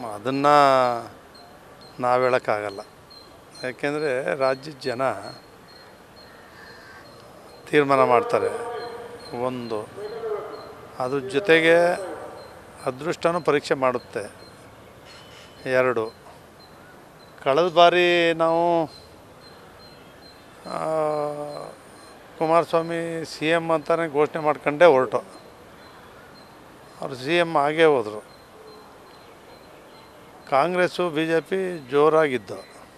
ಅದನ್ನು ನಾವು ಹೇಳೋಕ್ಕಾಗಲ್ಲ ಯಾಕೆಂದರೆ ರಾಜ್ಯದ ಜನ ತೀರ್ಮಾನ ಮಾಡ್ತಾರೆ ಒಂದು ಅದ್ರ ಜೊತೆಗೆ ಅದೃಷ್ಟನೂ ಪರೀಕ್ಷೆ ಮಾಡುತ್ತೆ ಎರಡು ಕಳೆದ ಬಾರಿ ನಾವು ಆ, ಕುಮಾರಸ್ವಾಮಿ ಸಿ ಎಮ್ ಅಂತಾನೆ ಘೋಷಣೆ ಮಾಡ್ಕೊಂಡೇ ಹೊರಟು ಅವರು ಸಿ ಎಮ್ ಆಗೇ ಹೋದರು ಕಾಂಗ್ರೆಸ್ಸು ಬಿ ಜೆ ಪಿ ಜೋರಾಗಿದ್ದು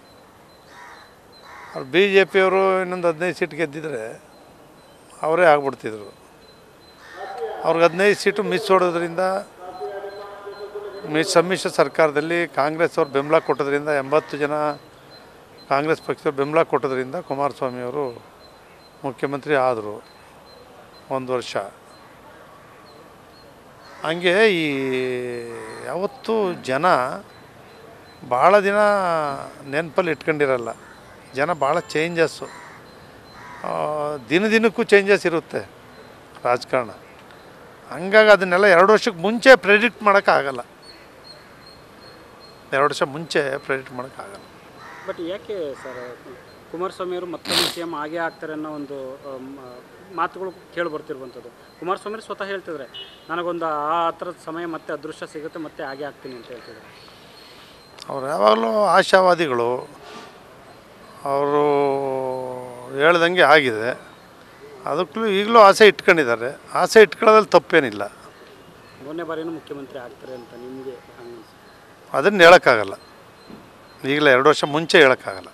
ಅವ್ರು ಬಿ ಜೆ ಪಿಯವರು ಇನ್ನೊಂದು ಹದಿನೈದು ಸೀಟ್ ಗೆದ್ದಿದ್ರೆ ಅವರೇ ಆಗ್ಬಿಡ್ತಿದ್ರು ಅವ್ರಿಗೆ ಹದಿನೈದು ಸೀಟು ಮಿಸ್ ಹೊಡೋದ್ರಿಂದ ಮಿಸ್ ಸಮ್ಮಿಶ್ರ ಸರ್ಕಾರದಲ್ಲಿ ಕಾಂಗ್ರೆಸ್ ಅವ್ರು ಬೆಂಬಲ ಕೊಟ್ಟೋದ್ರಿಂದ ಎಂಬತ್ತು ಜನ ಕಾಂಗ್ರೆಸ್ ಪಕ್ಷದವ್ರು ಬೆಂಬಲ ಕೊಟ್ಟೋದ್ರಿಂದ ಕುಮಾರಸ್ವಾಮಿಯವರು ಮುಖ್ಯಮಂತ್ರಿ ಆದರು ಒಂದು ವರ್ಷ ಹಂಗೆ ಈ ಯಾವತ್ತೂ ಜನ ಭಾಳ ದಿನ ನೆನಪಲ್ಲಿ ಇಟ್ಕೊಂಡಿರಲ್ಲ ಜನ ಭಾಳ ಚೇಂಜಸ್ಸು ದಿನ ದಿನಕ್ಕೂ ಚೇಂಜಸ್ ಇರುತ್ತೆ ರಾಜಕಾರಣ ಹಂಗಾಗಿ ಅದನ್ನೆಲ್ಲ ಎರಡು ವರ್ಷಕ್ಕೆ ಮುಂಚೆ ಪ್ರೆಡಿಕ್ಟ್ ಮಾಡೋಕ್ಕಾಗಲ್ಲ ಎರಡು ವರ್ಷ ಮುಂಚೆ ಪ್ರೆಡಿಕ್ಟ್ ಮಾಡೋಕ್ಕಾಗಲ್ಲ ಬಟ್ ಯಾಕೆ ಸರ್ ಕುಮಾರಸ್ವಾಮಿ ಅವರು ಮತ್ತೊಮ್ಮೆ ಸಿ ಎಂ ಆಗೇ ಆಗ್ತಾರೆ ಅನ್ನೋ ಒಂದು ಅಮ್, ಮಾತುಗಳು ಕೇಳಿ ಬರ್ತಿರುವಂಥದ್ದು ಕುಮಾರಸ್ವಾಮಿ ಅವ್ರು ಸ್ವತಃ ಹೇಳ್ತಿದ್ರೆ ನನಗೊಂದು ಆ ಥರದ ಸಮಯ ಮತ್ತೆ ಅದೃಷ್ಟ ಸಿಗುತ್ತೆ ಮತ್ತೆ ಆಗೇ ಆಗ್ತೀನಿ ಅಂತ ಹೇಳ್ತಿದ್ದಾರೆ ಅವ್ರು ಯಾವಾಗಲೂ ಆಶಾವಾದಿಗಳು ಅವರು ಹೇಳ್ದಂಗೆ ಆಗಿದೆ ಅದಕ್ಕೂ ಈಗಲೂ ಆಸೆ ಇಟ್ಕೊಂಡಿದ್ದಾರೆ ಆಸೆ ಇಟ್ಕೊಳ್ಳೋದ್ರಲ್ಲಿ ತಪ್ಪೇನಿಲ್ಲ ಮೊನ್ನೆ ಬಾರಿನೂ ಮುಖ್ಯಮಂತ್ರಿ ಆಗ್ತಾರೆ ಅಂತ ನಿಮಗೆ ಹಂಗೆ ಅದನ್ನು ಹೇಳೋಕ್ಕಾಗಲ್ಲ ಈಗಲೇ ಎರಡು ವರ್ಷ ಮುಂಚೆ ಹೇಳೋಕ್ಕಾಗಲ್ಲ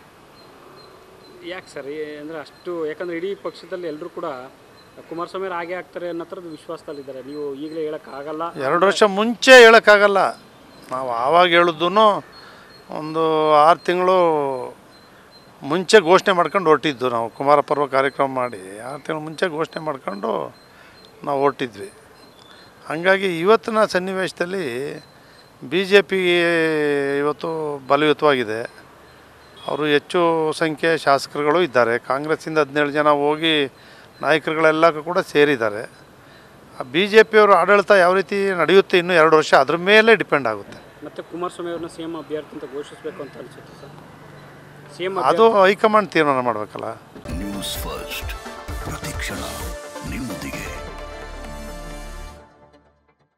ಯಾಕೆ ಸರ್ ಅಂದರೆ ಅಷ್ಟು ಯಾಕಂದರೆ ಇಡೀ ಪಕ್ಷದಲ್ಲಿ ಎಲ್ಲರೂ ಕೂಡ ಕುಮಾರಸ್ವಾಮಿ ಅವ್ರು ಆಗೇ ಆಗ್ತಾರೆ ಅನ್ನೋ ಥರದ ವಿಶ್ವಾಸದಲ್ಲಿದ್ದಾರೆ ನೀವು ಈಗಲೇ ಹೇಳೋಕ್ಕಾಗಲ್ಲ ಎರಡು ವರ್ಷ ಮುಂಚೆ ಹೇಳೋಕ್ಕಾಗಲ್ಲ ನಾವು ಆವಾಗ ಹೇಳಿದ್ದು ಒಂದು ಆರು ತಿಂಗಳು ಮುಂಚೆ ಘೋಷಣೆ ಮಾಡ್ಕೊಂಡು ಹೊರಟಿದ್ದು ನಾವು ಕುಮಾರ ಪರ್ವ ಕಾರ್ಯಕ್ರಮ ಮಾಡಿ ಆರು ತಿಂಗಳು ಮುಂಚೆ ಘೋಷಣೆ ಮಾಡ್ಕೊಂಡು ನಾವು ಹೊರಟಿದ್ವಿ ಹಾಗಾಗಿ ಇವತ್ತಿನ ಸನ್ನಿವೇಶದಲ್ಲಿ ಬಿ ಜೆ ಪಿ ಇವತ್ತು ಬಲಯುತವಾಗಿದೆ ಅವರು ಹೆಚ್ಚು ಸಂಖ್ಯೆ ಶಾಸಕರುಗಳು ಇದ್ದಾರೆ ಕಾಂಗ್ರೆಸ್ಸಿಂದ ಹದಿನೇಳು ಜನ ಹೋಗಿ ನಾಯಕರುಗಳೆಲ್ಲ ಕೂಡ ಸೇರಿದ್ದಾರೆ ಬಿ ಜೆ ಪಿಯವರು ಆಡಳಿತ ಯಾವ ರೀತಿ ನಡೆಯುತ್ತೆ ಇನ್ನೂ ಎರಡು ವರ್ಷ ಅದ್ರ ಮೇಲೆ ಡಿಪೆಂಡ್ ಆಗುತ್ತೆ ಮತ್ತೆ ಕುಮಾರಸ್ವಾಮಿ ಅವ್ರನ್ನ ಸಿ ಎಂ ಅಭ್ಯರ್ಥಿ ಅಂತ ಘೋಷಿಸಬೇಕು ಅಂತ ಅನಿಸುತ್ತೆ ಸರ್ ಸಿ ಎಂ ಅದು ಹೈಕಮಾಂಡ್ ತೀರ್ಮಾನ ಮಾಡಬೇಕಲ್ಲ ನ್ಯೂಸ್ ಫಸ್ಟ್ ಪ್ರತಿಕ್ಷಣ ನಿಮ್ಮೊಂದಿಗೆ